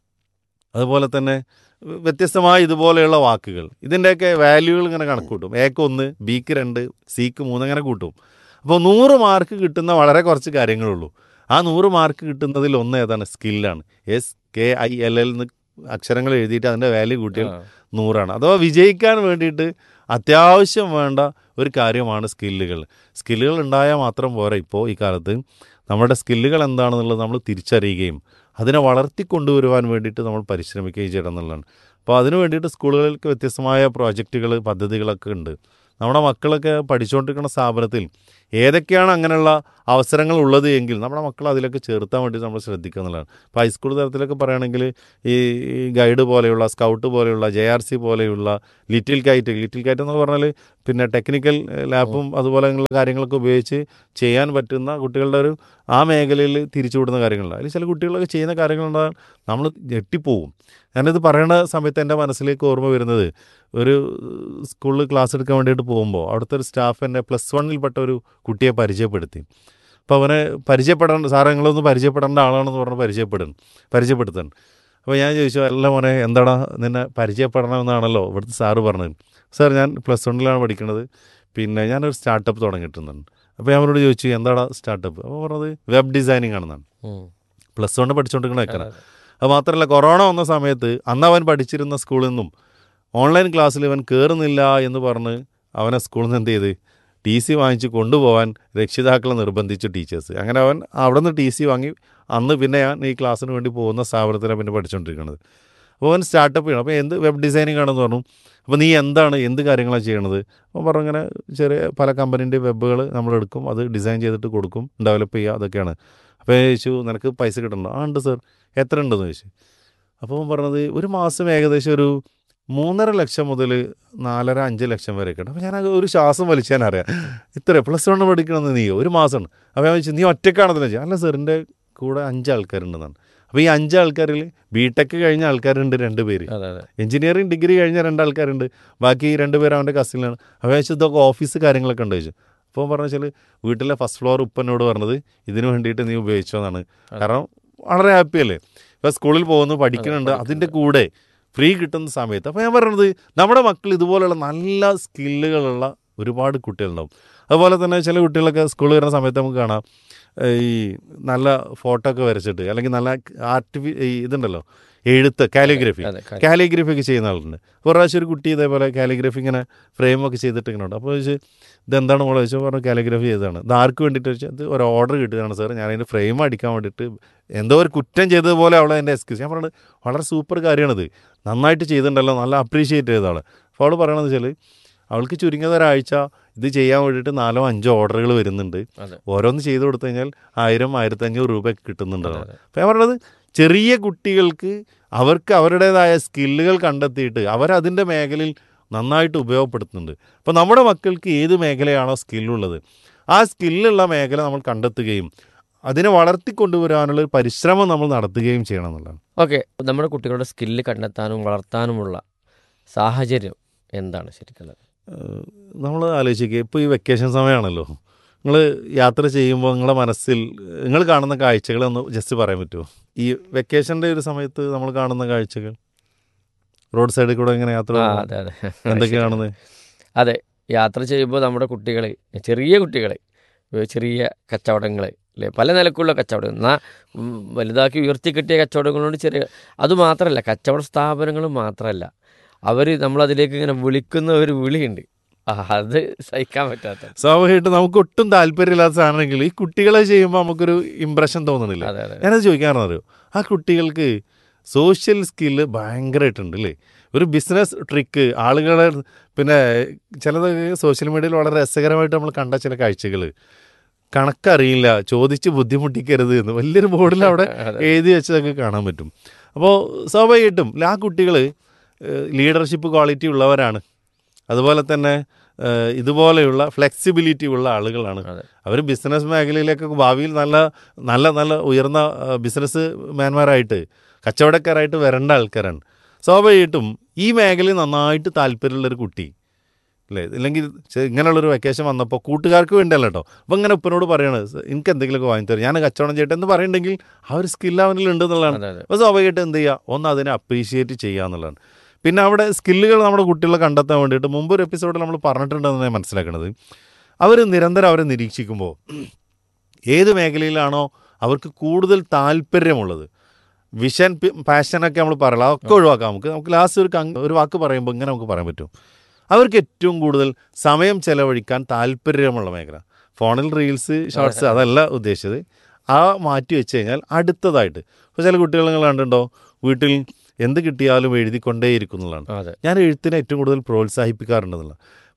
അതുപോലെ തന്നെ വ്യത്യസ്തമായ ഇതുപോലെയുള്ള വാക്കുകൾ ഇതിൻ്റെയൊക്കെ വാല്യൂകൾ ഇങ്ങനെ കണക്ക് കൂട്ടും എക്ക് ഒന്ന് ബിക്ക് രണ്ട് സിക്ക് മൂന്ന് അങ്ങനെ കൂട്ടും അപ്പോൾ നൂറ് മാർക്ക് കിട്ടുന്ന വളരെ കുറച്ച് കാര്യങ്ങളുള്ളൂ ആ നൂറ് മാർക്ക് കിട്ടുന്നതിൽ ഒന്ന് ഏതാണ് സ്കില്ലാണ് S K I L L എന്ന് അക്ഷരങ്ങൾ എഴുതിയിട്ട് അതിൻ്റെ വാല്യൂ കൂട്ടിയാൽ ആ, നൂറാണ് അഥവാ വിജയിക്കാൻ വേണ്ടിയിട്ട് അത്യാവശ്യം വേണ്ട ഒരു കാര്യമാണ് സ്കില്ലുകൾ സ്കില്ലുകൾ ഉണ്ടായാൽ മാത്രം പോരാ ഇപ്പോൾ ഈ കാലത്ത് നമ്മുടെ സ്കില്ലുകൾ എന്താണെന്നുള്ളത് നമ്മൾ തിരിച്ചറിയുകയും അതിനെ വളർത്തിക്കൊണ്ടുവരുവാൻ വേണ്ടിയിട്ട് നമ്മൾ പരിശ്രമിക്കുകയും ചെയ്യണം എന്നുള്ളതാണ് അപ്പോൾ അതിന് വേണ്ടിയിട്ട് സ്കൂളുകൾക്ക് വ്യത്യസ്തമായ പ്രോജക്റ്റുകൾ പദ്ധതികളൊക്കെ ഉണ്ട് നമ്മുടെ മക്കളൊക്കെ പഠിച്ചുകൊണ്ടിരിക്കുന്ന സ്ഥാപനത്തിൽ ഏതൊക്കെയാണ് അങ്ങനെയുള്ള അവസരങ്ങൾ ഉള്ളത് എങ്കിൽ നമ്മുടെ മക്കളെ അതിലൊക്കെ ചേർത്താൻ വേണ്ടി നമ്മൾ ശ്രദ്ധിക്കുക എന്നുള്ളതാണ് ഇപ്പോൾ ഹൈസ്കൂൾ തലത്തിലൊക്കെ പറയുകയാണെങ്കിൽ ഈ ഈ ഗൈഡ് പോലെയുള്ള സ്കൗട്ട് പോലെയുള്ള ജെ ആർ സി പോലെയുള്ള ലിറ്റിൽ കൈറ്റ് ലിറ്റിൽ കൈറ്റ് എന്ന് പറഞ്ഞാൽ പിന്നെ ടെക്നിക്കൽ ലാബും അതുപോലെയുള്ള കാര്യങ്ങളൊക്കെ ഉപയോഗിച്ച് ചെയ്യാൻ പറ്റുന്ന കുട്ടികളുടെ ഒരു ആ മേഖലയിൽ തിരിച്ചുവിടുന്ന കാര്യങ്ങളുണ്ട് അതിൽ ചില കുട്ടികളൊക്കെ ചെയ്യുന്ന കാര്യങ്ങളുണ്ടാകാൻ നമ്മൾ ഞെട്ടിപ്പോവും ഞാനിത് പറയുന്ന സമയത്ത് എൻ്റെ മനസ്സിലേക്ക് ഓർമ്മ വരുന്നത് ഒരു സ്കൂളിൽ ക്ലാസ് എടുക്കാൻ വേണ്ടിയിട്ട് പോകുമ്പോൾ അവിടുത്തെ ഒരു സ്റ്റാഫ് എന്നെ പ്ലസ് വണ്ണിൽപ്പെട്ട ഒരു കുട്ടിയെ പരിചയപ്പെടുത്തി അപ്പോൾ അവനെ പരിചയപ്പെടേണ്ട സാറേ നിങ്ങളൊന്ന് പരിചയപ്പെടേണ്ട ആളാണെന്ന് പറഞ്ഞ് പരിചയപ്പെടുന്നു പരിചയപ്പെടുത്തണം അപ്പോൾ ഞാൻ ചോദിച്ചു അല്ല മോനെ എന്താടാ നിന്നെ പരിചയപ്പെടണമെന്നാണല്ലോ ഇവിടുത്തെ സാറ് പറഞ്ഞത് സാർ ഞാൻ പ്ലസ് വണ്ണിലാണ് പഠിക്കുന്നത് പിന്നെ ഞാനൊരു സ്റ്റാർട്ടപ്പ് തുടങ്ങിയിട്ടുണ്ട് അപ്പോൾ ഞാൻ അവരോട് ചോദിച്ചു എന്താടാ സ്റ്റാർട്ടപ്പ് അപ്പോൾ പറഞ്ഞത് വെബ് ഡിസൈനിങ് ആണെന്നാണ് ഉം. പ്ലസ് വണ്ണ് പഠിച്ചുകൊണ്ടിരിക്കണ വെക്കണം അതെ, അതെ. അത് മാത്രമല്ല കൊറോണ വന്ന സമയത്ത് അന്ന് അവൻ പഠിച്ചിരുന്ന സ്കൂളിൽ നിന്നും ഓൺലൈൻ ക്ലാസ്സിൽ ഇവൻ കയറുന്നില്ല എന്ന് പറഞ്ഞ് അവനെ സ്കൂളിൽ നിന്ന് എന്ത് ചെയ്ത് ടി സി വാങ്ങിച്ച് കൊണ്ടുപോകാൻ രക്ഷിതാക്കളെ നിർബന്ധിച്ചു ടീച്ചേഴ്സ് അങ്ങനെ അവൻ അവിടെ നിന്ന് ടി സി വാങ്ങി അന്ന് പിന്നെ ഞാൻ ഈ ക്ലാസ്സിന് വേണ്ടി പോകുന്ന സ്ഥാപനത്തിലാണ് പിന്നെ പഠിച്ചുകൊണ്ടിരിക്കുന്നത് അപ്പോൾ അവൻ സ്റ്റാർട്ടപ്പ് ചെയ്യണം അപ്പോൾ എന്ത് വെബ് ഡിസൈനിങ് ആണെന്ന് പറഞ്ഞു അപ്പോൾ നീ എന്താണ് എന്ത് കാര്യങ്ങളാണ് ചെയ്യണത് അപ്പോൾ പറഞ്ഞു ഇങ്ങനെ ചെറിയ പല കമ്പനീൻ്റെ വെബുകൾ നമ്മൾ എടുക്കും അത് ഡിസൈൻ ചെയ്തിട്ട് കൊടുക്കും ഡെവലപ്പ് ചെയ്യുക അതൊക്കെയാണ് അപ്പോൾ ഞാൻ ചോദിച്ചു നിനക്ക് പൈസ കിട്ടണോ ആ ഉണ്ട് സർ എത്ര ഉണ്ടെന്ന് ചോദിച്ചു അപ്പോൾ അവൻ പറഞ്ഞത് ഒരു മാസം ഏകദേശം ഒരു മൂന്നര ലക്ഷം മുതൽ നാലര അഞ്ച് ലക്ഷം വരെ ഒക്കെ ഉണ്ട് അപ്പോൾ ഞാൻ അത് ഒരു ശ്വാസം വലിച്ചാൻ അറിയാം ഇത്ര പ്ലസ് വൺ പഠിക്കണമെന്ന് നീയോ ഒരു മാസമാണ് അപ്പോൾ ഞാൻ ചോദിച്ചു നീ ഒറ്റക്കാണെന്ന് ചോദിച്ചു അല്ല സാർ എൻ്റെ കൂടെ അഞ്ച് ആൾക്കാരുണ്ടെന്നാണ് അപ്പോൾ ഈ അഞ്ച് ആൾക്കാരിൽ ബി ടെക് കഴിഞ്ഞ ആൾക്കാരുണ്ട് രണ്ട് പേര് അതെ അതെ എഞ്ചിനീയറിംഗ് ഡിഗ്രി കഴിഞ്ഞ രണ്ട് ആൾക്കാരുണ്ട് ബാക്കി രണ്ട് പേര് അവൻ്റെ കസിലാണ് അപ്പോൾ ഞാൻ ചോദിച്ചു ഇതൊക്കെ ഓഫീസ് കാര്യങ്ങളൊക്കെ ഉണ്ട് ചോദിച്ചു അപ്പോൾ പറഞ്ഞു വെച്ചാൽ വീട്ടിലെ ഫസ്റ്റ് ഫ്ലോർ ഉപ്പനോട് പറഞ്ഞത് ഇതിന് വേണ്ടിയിട്ട് നീ ഉപയോഗിച്ചോ എന്നാണ് കാരണം വളരെ ഹാപ്പിയല്ലേ ഇപ്പോൾ സ്കൂളിൽ പോകുന്നു പഠിക്കുന്നുണ്ട് അതിൻ്റെ കൂടെ ഫ്രീ കിട്ടുന്ന സമയത്ത് അപ്പോൾ ഞാൻ പറയുന്നത് നമ്മുടെ മക്കൾ ഇതുപോലെയുള്ള നല്ല സ്കില്ലുകളുള്ള ഒരുപാട് കുട്ടികളുണ്ടാവും അതുപോലെ തന്നെ ചില കുട്ടികളൊക്കെ സ്കൂളിൽ വരുന്ന സമയത്ത് നമുക്ക് കാണാം ഏഹ് ഈ നല്ല ഫോട്ടോ ഒക്കെ വരച്ചിട്ട് അല്ലെങ്കിൽ നല്ല ആർട്ടിഫി ഈ ഇതുണ്ടല്ലോ എഴുത്ത് കാലിയോഗ്രഫി അതെ കാര്യം. കാലിഗ്രഫി ഒക്കെ ചെയ്യുന്ന ആളുണ്ട് ഒരു പ്രാവശ്യം ഒരു കുട്ടി ഇതേപോലെ കാലിഗ്രഫി ഇങ്ങനെ ഫ്രെയിമൊക്കെ ചെയ്തിട്ട് ഇങ്ങനെ ഉണ്ട് അപ്പോൾ ചോദിച്ചു ഇതെന്താണ് മോളെ ചോദിച്ചു പറഞ്ഞു കാലിഗ്രഫി ചെയ്തതാണ് ഇത് ആർക്ക് വേണ്ടിയിട്ട് ചോദിച്ചാൽ ഇത് ഒരു ഓർഡർ കിട്ടുകയാണ് സാർ ഞാൻ അതിൻ്റെ ഫ്രെയിം അടിക്കാൻ വേണ്ടിയിട്ട് എന്തോ ഒരു കുറ്റം ചെയ്തതുപോലെ അവളെ എൻ്റെ എക്സ്ക്യൂസ് ഞാൻ പറഞ്ഞത് വളരെ സൂപ്പർ കാര്യമാണിത് നന്നായിട്ട് ചെയ്തിട്ടുണ്ടല്ലോ നല്ല അപ്രീഷിയേറ്റ് ചെയ്ത ആൾ അപ്പോൾ അവൾ പറയണത് വെച്ചാൽ അവൾക്ക് ചുരുങ്ങിയത് ഒരാഴ്ച ഇത് ചെയ്യാൻ വേണ്ടിയിട്ട് നാലോ അഞ്ചോ ഓർഡറുകൾ വരുന്നുണ്ട് അതെ ഓരോന്ന് ചെയ്ത് കൊടുത്തു കഴിഞ്ഞാൽ ആയിരം ആയിരത്തഞ്ഞൂറ് രൂപയൊക്കെ കിട്ടുന്നുണ്ട് അതെ, അവിടെ. അപ്പോൾ ഞാൻ പറയുന്നത് ചെറിയ കുട്ടികൾക്ക് അവർക്ക് അവരുടേതായ സ്കില്ലുകൾ കണ്ടെത്തിയിട്ട് അവരതിൻ്റെ മേഖലയിൽ നന്നായിട്ട് ഉപയോഗപ്പെടുത്തുന്നുണ്ട് അപ്പോൾ നമ്മുടെ മക്കൾക്ക് ഏത് മേഖലയാണോ സ്കില്ലുള്ളത് ആ സ്കില്ലുള്ള മേഖല നമ്മൾ കണ്ടെത്തുകയും അതിനെ വളർത്തിക്കൊണ്ടുവരാനുള്ള ഒരു പരിശ്രമം നമ്മൾ നടത്തുകയും ചെയ്യണം എന്നുള്ളതാണ് ഓക്കെ നമ്മുടെ കുട്ടികളുടെ സ്കില്ല് കണ്ടെത്താനും വളർത്താനുമുള്ള സാഹചര്യം എന്താണ് ശരിക്കുള്ളത് നമ്മൾ ആലോചിക്കുക ഇപ്പോൾ ഈ വെക്കേഷൻ സമയമാണല്ലോ നിങ്ങൾ യാത്ര ചെയ്യുമ്പോൾ നിങ്ങളുടെ മനസ്സിൽ നിങ്ങൾ കാണുന്ന കാഴ്ചകൾ ഒന്ന് ജസ്റ്റ് പറയാൻ പറ്റുമോ ഈ വെക്കേഷൻ്റെ ഒരു സമയത്ത് നമ്മൾ കാണുന്ന കാഴ്ചകൾ റോഡ് സൈഡിൽ കൂടെ ഇങ്ങനെ യാത്ര ആ പോകുമ്പോൾ അതെ അതെ എന്തൊക്കെയാണ് കാണുന്നത് അതെ യാത്ര ചെയ്യുമ്പോൾ നമ്മുടെ കുട്ടികൾ ചെറിയ കുട്ടികൾ ചെറിയ കച്ചവടങ്ങൾ അല്ലേ പല നിലക്കുള്ള കച്ചവടം എന്നാൽ വലുതാക്കി ഉയർത്തി കിട്ടിയ കച്ചവടങ്ങളുണ്ട് ചെറിയ അതുമാത്രമല്ല കച്ചവട സ്ഥാപനങ്ങൾ മാത്രമല്ല അവർ നമ്മളതിലേക്ക് ഇങ്ങനെ വിളിക്കുന്ന ഒരു വിളിയുണ്ട് ആ, അത് സഹിക്കാൻ പറ്റാത്ത സ്വാഭാവികമായിട്ട് നമുക്ക് ഒട്ടും താല്പര്യമില്ലാത്ത സാധനമെങ്കിൽ ഈ കുട്ടികളെ ചെയ്യുമ്പോൾ നമുക്കൊരു ഇമ്പ്രഷൻ തോന്നുന്നില്ല അതെ അതെ ഞാനത് ചോദിക്കാററിയോ ആ കുട്ടികൾക്ക് സോഷ്യൽ സ്കില്ല് ഭയങ്കരമായിട്ടുണ്ട് അല്ലേ ഒരു ബിസിനസ് ട്രിക്ക് ആളുകളെ പിന്നെ ചിലതൊക്കെ സോഷ്യൽ മീഡിയയിൽ വളരെ രസകരമായിട്ട് നമ്മൾ കണ്ട ചില കാഴ്ചകൾ കണക്കറിയില്ല ചോദിച്ച് ബുദ്ധിമുട്ടിക്കരുത് എന്ന് വലിയൊരു ബോർഡിൽ അവിടെ അതെ. എഴുതി വെച്ചതൊക്കെ കാണാൻ പറ്റും അപ്പോൾ സ്വാഭാവികമായിട്ടും ആ കുട്ടികൾ ലീഡർഷിപ്പ് ക്വാളിറ്റി ഉള്ളവരാണ് അതുപോലെ തന്നെ ഏഹ്, ഇതുപോലെയുള്ള ഫ്ലെക്സിബിലിറ്റി ഉള്ള ആളുകളാണ് അതെ. അവർ ബിസിനസ് മേഖലയിലേക്കൊക്കെ ഭാവിയിൽ നല്ല നല്ല നല്ല ഉയർന്ന ബിസിനസ് മാൻമാരായിട്ട് കച്ചവടക്കാരായിട്ട് വരേണ്ട ആൾക്കാരാണ് സ്വാഭാവികമായിട്ടും ഈ മേഖലയിൽ നന്നായിട്ട് താല്പര്യമുള്ളൊരു കുട്ടി അല്ലേ ഇല്ലെങ്കിൽ ചെ- ഇങ്ങനെയുള്ളൊരു വെക്കേഷൻ വന്നപ്പോൾ കൂട്ടുകാർക്ക് വേണ്ടിയല്ല കേട്ടോ അപ്പോൾ ഇങ്ങനെ ഉപ്പനോട് പറയണത് "സ- എനിക്ക് എന്തെങ്കിലുമൊക്കെ വാങ്ങിത്തരും ഞാൻ കച്ചവടം ചെയ്യട്ടെ എന്ന് പറയുന്നുണ്ടെങ്കിൽ ആ ഒരു സ്കിൽ അവനിൽ ഉണ്ട് എന്നുള്ളതാണ് അതെ അതെ അപ്പോൾ സ്വാഭാവികമായിട്ട് എന്ത് ചെയ്യുക ഒന്ന് അതിനെ അപ്രീഷിയേറ്റ് ചെയ്യുക എന്നുള്ളതാണ് പിന്നെ അവിടെ സ്കില്ലുകൾ നമ്മുടെ കുട്ടികളെ കണ്ടെത്താൻ വേണ്ടിയിട്ട് മുമ്പ് ഒരു എപ്പിസോഡിൽ നമ്മൾ പറഞ്ഞിട്ടുണ്ടെന്ന് ഞാൻ മനസ്സിലാക്കുന്നത് അവർ നിരന്തരം അവരെ നിരീക്ഷിക്കുമ്പോൾ ഏത് മേഖലയിലാണോ അവർക്ക് കൂടുതൽ താല്പര്യമുള്ളത് വിഷൻ പാഷനൊക്കെ നമ്മൾ പറയല അതൊക്കെ ഒഴിവാക്കാം നമുക്ക് നമുക്ക് ലാസ്റ്റ് ഒരു കങ് ഒരു വാക്ക് പറയുമ്പോൾ ഇങ്ങനെ നമുക്ക് പറയാൻ പറ്റും അവർക്ക് ഏറ്റവും കൂടുതൽ സമയം ചെലവഴിക്കാൻ താല്പര്യമുള്ള മേഖല ഫോണിൽ റീൽസ് ഷോർട്സ് അതല്ല ഉദ്ദേശിച്ചത് ആ മാറ്റി വെച്ച് കഴിഞ്ഞാൽ അടുത്തതായിട്ട് ഇപ്പോൾ ചില കുട്ടികൾ നിങ്ങൾ കണ്ടിട്ടുണ്ടോ വീട്ടിൽ എന്ത് കിട്ടിയാലും എഴുതിക്കൊണ്ടേയിരിക്കും എന്നുള്ളതാണ് അതെ ഞാൻ എഴുത്തിനെ ഏറ്റവും കൂടുതൽ പ്രോത്സാഹിപ്പിക്കാറുണ്ടെന്നുള്ള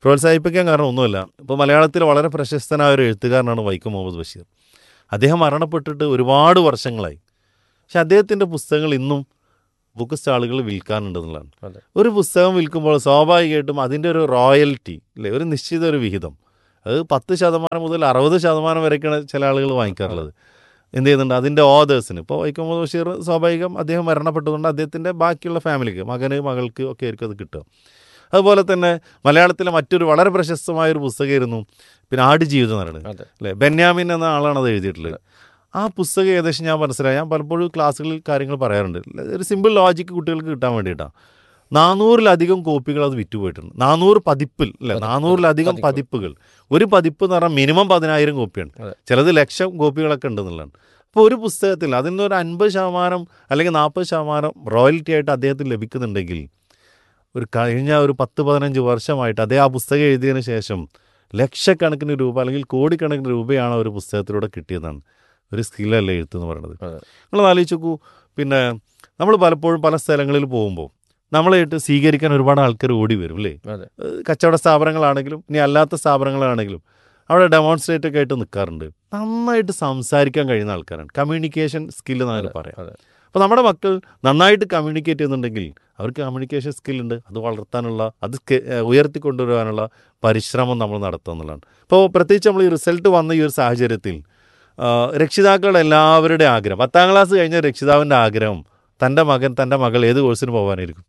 പ്രോത്സാഹിപ്പിക്കാൻ കാരണം ഒന്നുമില്ല ഇപ്പോൾ മലയാളത്തിൽ വളരെ പ്രശസ്തനായ ഒരു എഴുത്തുകാരനാണ് വൈക്കം മുഹമ്മദ് ബഷീർ അദ്ദേഹം മരണപ്പെട്ടിട്ട് ഒരുപാട് വർഷങ്ങളായി പക്ഷെ അദ്ദേഹത്തിൻ്റെ പുസ്തകങ്ങൾ ഇന്നും ബുക്ക് സ്റ്റാളുകൾ വിൽക്കാനുണ്ടെന്നുള്ളതാണ് അതെ. ഒരു പുസ്തകം വിൽക്കുമ്പോൾ സ്വാഭാവികമായിട്ടും അതിൻ്റെ ഒരു റോയൽറ്റി അല്ലേ ഒരു നിശ്ചിത ഒരു വിഹിതം അത് പത്ത് ശതമാനം മുതൽ അറുപത് ശതമാനം വരെയൊക്കെയാണ് ചില ആളുകൾ വാങ്ങിക്കാറുള്ളത് എന്ത് ചെയ്യുന്നുണ്ട് അതിൻ്റെ ഓതേഴ്സിന് ഇപ്പോൾ വൈക്കം മുഹമ്മദ് ബഷീർ സ്വാഭാവികം അദ്ദേഹം മരണപ്പെട്ടതുകൊണ്ട് അദ്ദേഹത്തിൻ്റെ ബാക്കിയുള്ള ഫാമിലിക്ക് മകന് മകൾക്ക് ഒക്കെ ആയിരിക്കും അത് കിട്ടുക അതുപോലെ തന്നെ മലയാളത്തിലെ മറ്റൊരു വളരെ പ്രശസ്തമായ ഒരു പുസ്തകമായിരുന്നു പിന്നെ ആടുജീവിതം എന്ന് പറയുന്നത് അതെ അല്ലേ ബെന്യാമിൻ എന്ന ആളാണ് അത് എഴുതിയിട്ടുള്ളത് ആ പുസ്തകം ഏകദേശം ഞാൻ മനസ്സിലായി ഞാൻ പലപ്പോഴും ക്ലാസ്സുകളിൽ കാര്യങ്ങൾ പറയാറുണ്ട് ഒരു സിമ്പിൾ ലോജിക്ക് കുട്ടികൾക്ക് കിട്ടാൻ വേണ്ടിയിട്ടാണ് നാനൂറിലധികം കോപ്പികൾ അത് വിറ്റുപോയിട്ടുണ്ട് നാനൂറ് പതിപ്പിൽ അല്ലേ പതിപ്പ്, നാനൂറിലധികം പതിപ്പ്. പതിപ്പുകൾ ഒരു പതിപ്പ് എന്ന് പറഞ്ഞാൽ മിനിമം പതിനായിരം കോപ്പിയാണ് അതെ. ചിലത് ലക്ഷം കോപ്പികളൊക്കെ ഉണ്ടെന്നുള്ളതാണ് അപ്പോൾ ഒരു പുസ്തകത്തിൽ അതിൻ്റെ ഒരു അൻപത് ശതമാനം അല്ലെങ്കിൽ നാൽപ്പത് ശതമാനം റോയൽറ്റി ആയിട്ട് അദ്ദേഹത്തിന് ലഭിക്കുന്നുണ്ടെങ്കിൽ ഒരു കഴിഞ്ഞ ഒരു പത്ത് പതിനഞ്ച് വർഷമായിട്ട് അദ്ദേഹം ആ പുസ്തകം എഴുതിയതിന് ശേഷം ലക്ഷക്കണക്കിന് രൂപ അല്ലെങ്കിൽ കോടിക്കണക്കിന് രൂപയാണ് ആ ഒരു പുസ്തകത്തിലൂടെ കിട്ടിയതാണ് ഒരു സ്കില്ലല്ലേ എഴുത്ത് എന്ന് പറയുന്നത് അതെ. നിങ്ങൾ ആലോചിച്ച് നോക്കൂ പിന്നെ നമ്മൾ പലപ്പോഴും പല സ്ഥലങ്ങളിൽ പോകുമ്പോൾ നമ്മളായിട്ട് സ്വീകരിക്കാൻ ഒരുപാട് ആൾക്കാർ ഓടി വരും അല്ലേ അതെ ഏഹ് കച്ചവട സ്ഥാപനങ്ങളാണെങ്കിലും ഇനി അല്ലാത്ത സ്ഥാപനങ്ങളാണെങ്കിലും അവിടെ ഡെമോൺസ്ട്രേറ്റ് ഒക്കെ ആയിട്ട് നിൽക്കാറുണ്ട് നന്നായിട്ട് സംസാരിക്കാൻ കഴിയുന്ന ആൾക്കാരാണ് കമ്മ്യൂണിക്കേഷൻ സ്കില്ല് എന്നാണ് പറയാം അതെ അപ്പോൾ നമ്മുടെ മക്കൾ നന്നായിട്ട് കമ്മ്യൂണിക്കേറ്റ് ചെയ്യുന്നുണ്ടെങ്കിൽ അവർക്ക് കമ്മ്യൂണിക്കേഷൻ സ്കില്ലുണ്ട് അത് വളർത്താനുള്ള അത് സ്കെ- ഏഹ് ഉയർത്തിക്കൊണ്ടുവരാനുള്ള പരിശ്രമം നമ്മൾ നടത്തുക എന്നുള്ളതാണ് ഇപ്പോൾ പ്രത്യേകിച്ച് നമ്മൾ ഈ റിസൾട്ട് വന്ന ഈ ഒരു സാഹചര്യത്തിൽ ആ, രക്ഷിതാക്കളുടെ എല്ലാവരുടെ ആഗ്രഹം പത്താം ക്ലാസ് കഴിഞ്ഞ രക്ഷിതാവിൻ്റെ ആഗ്രഹം തൻ്റെ മകൻ തൻ്റെ മകൾ ഏത് കോഴ്സിന് പോകാനായിരിക്കും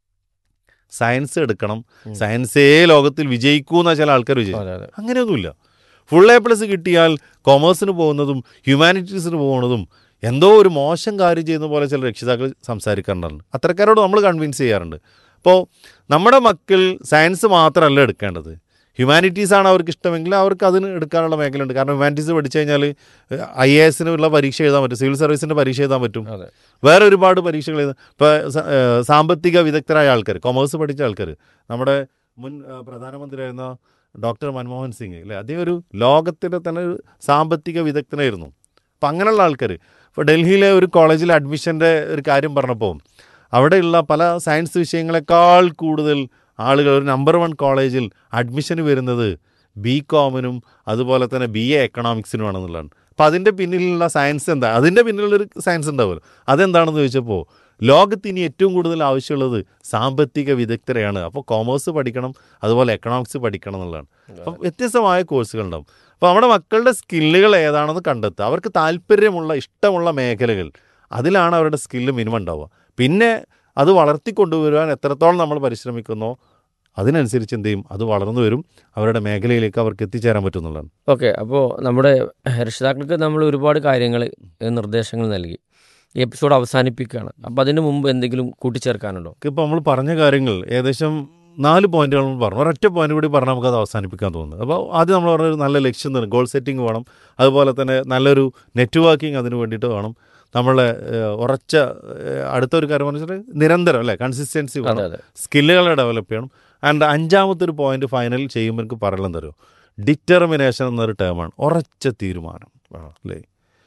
സയൻസ് എടുക്കണം ഉം. സയൻസേ ലോകത്തിൽ വിജയിക്കൂ എന്ന ചില ആൾക്കാർ വിജയിക്കും അതെ അതെ അങ്ങനെയൊന്നുമില്ല ഫുൾ എ പ്ലസ് കിട്ടിയാൽ കൊമേഴ്സിന് പോകുന്നതും ഹ്യൂമാനിറ്റീസിന് പോകുന്നതും എന്തോ ഒരു മോശം കാര്യം ചെയ്യുന്ന പോലെ ചില രക്ഷിതാക്കൾ സംസാരിക്കാറുണ്ട് അത്തരക്കാരോട് നമ്മൾ കൺവിൻസ് ചെയ്യാറുണ്ട് അപ്പോൾ നമ്മുടെ മക്കൾ സയൻസ് മാത്രമല്ല എടുക്കേണ്ടത് ഹ്യൂമാനിറ്റീസ് ആണ് അവർക്ക് ഇഷ്ടമെങ്കിൽ അവർക്ക് അതിന് എടുക്കാനുള്ള മേഖലയുണ്ട് കാരണം ഹ്യൂമാനിറ്റീസ് പഠിച്ചു കഴിഞ്ഞാൽ ഐ എ എസിനുള്ള പരീക്ഷ എഴുതാൻ പറ്റും സിവിൽ സർവീസിൻ്റെ പരീക്ഷ എഴുതാൻ പറ്റും അതെ വേറെ ഒരുപാട് പരീക്ഷകൾ എഴുതാൻ ഇപ്പോൾ സാമ്പത്തിക വിദഗ്ധരായ ആൾക്കാർ കൊമേഴ്സ് പഠിച്ച ആൾക്കാർ നമ്മുടെ മുൻ ഏഹ്, പ്രധാനമന്ത്രിയായിരുന്ന ഡോക്ടർ മൻമോഹൻ സിംഗ് അല്ലേ അദ്ദേഹം ഒരു ലോകത്തിലെ തന്നെ ഒരു സാമ്പത്തിക വിദഗ്ധനായിരുന്നു അപ്പം അങ്ങനെയുള്ള ആൾക്കാർ ഇപ്പോൾ ഡൽഹിയിലെ ഒരു കോളേജിൽ അഡ്മിഷൻ്റെ ഒരു കാര്യം പറഞ്ഞപ്പോൾ അവിടെയുള്ള പല സയൻസ് വിഷയങ്ങളെക്കാൾ കൂടുതൽ ആളുകൾ ഒരു നമ്പർ വൺ കോളേജിൽ അഡ്മിഷന് വരുന്നത് ബി കോമിനും അതുപോലെ തന്നെ ബി എ എക്കണോമിക്സിനുമാണെന്നുള്ളതാണ് അപ്പോൾ അതിൻ്റെ പിന്നിലുള്ള സയൻസ് എന്താ അതിൻ്റെ പിന്നിലുള്ളൊരു സയൻസ് ഉണ്ടാവുമല്ലോ അതെന്താണെന്ന് ചോദിച്ചപ്പോൾ ലോകത്ത് ഇനി ഏറ്റവും കൂടുതൽ ആവശ്യമുള്ളത് സാമ്പത്തിക വിദഗ്ധരെയാണ് അപ്പോൾ കോമേഴ്സ് പഠിക്കണം അതുപോലെ എക്കണോമിക്സ് പഠിക്കണം എന്നുള്ളതാണ് അപ്പം വ്യത്യസ്തമായ കോഴ്സുകൾ ഉണ്ടാവും അപ്പോൾ നമ്മുടെ മക്കളുടെ സ്കില്ലുകൾ ഏതാണെന്ന് കണ്ടെത്തുക അവർക്ക് താല്പര്യമുള്ള ഇഷ്ടമുള്ള മേഖലകൾ അതിലാണ് അവരുടെ സ്കില്ല് മിനിമം ഉണ്ടാവുക പിന്നെ അത് വളർത്തിക്കൊണ്ടുവരുവാൻ എത്രത്തോളം നമ്മൾ പരിശ്രമിക്കുന്നോ അതിനനുസരിച്ച് എന്ത് ചെയ്യും അത് വളർന്നു വരും അവരുടെ മേഖലയിലേക്ക് അവർക്ക് എത്തിച്ചേരാൻ പറ്റുന്നുള്ളതാണ് ഓക്കെ അപ്പോൾ നമ്മുടെ രക്ഷിതാക്കൾക്ക് നമ്മൾ ഒരുപാട് കാര്യങ്ങൾ നിർദ്ദേശങ്ങൾ നൽകി ഈ എപ്പിസോഡ് അവസാനിപ്പിക്കുകയാണ് അപ്പോൾ അതിന് മുമ്പ് എന്തെങ്കിലും കൂട്ടിച്ചേർക്കാനുണ്ടോ ഇപ്പോൾ നമ്മൾ പറഞ്ഞ കാര്യങ്ങൾ ഏകദേശം നാല് പോയിന്റുകൾ നമ്മൾ പറഞ്ഞു ഒരൊറ്റ പോയിന്റ് കൂടി പറഞ്ഞാൽ നമുക്ക് അത് അവസാനിപ്പിക്കാൻ തോന്നുന്നു അപ്പോൾ ആദ്യം നമ്മൾ പറഞ്ഞ ഒരു നല്ല ലക്ഷ്യം തന്നെ ഗോൾ സെറ്റിംഗ് വേണം അതുപോലെ തന്നെ നല്ലൊരു നെറ്റ്വർക്കിംഗ് അതിന് വേണ്ടിയിട്ട് വേണം നമ്മളെ ഏഹ്, ഉറച്ച ഏഹ്, അടുത്ത ഒരു കാര്യം പറഞ്ഞാൽ നിരന്തരം അല്ലേ കൺസിസ്റ്റൻസി അതെ വേണം അതെ സ്കില്ലുകളെ ഡെവലപ്പ് ചെയ്യണം ആൻഡ് അഞ്ചാമത്തെ ഒരു പോയിന്റ് ഫൈനൽ ചെയ്യുമ്പോൾ എനിക്ക് പറയണം തരുമോ ഡിറ്റർമിനേഷൻ എന്നൊരു ടേമാണ് ഉറച്ച തീരുമാനം അല്ലേ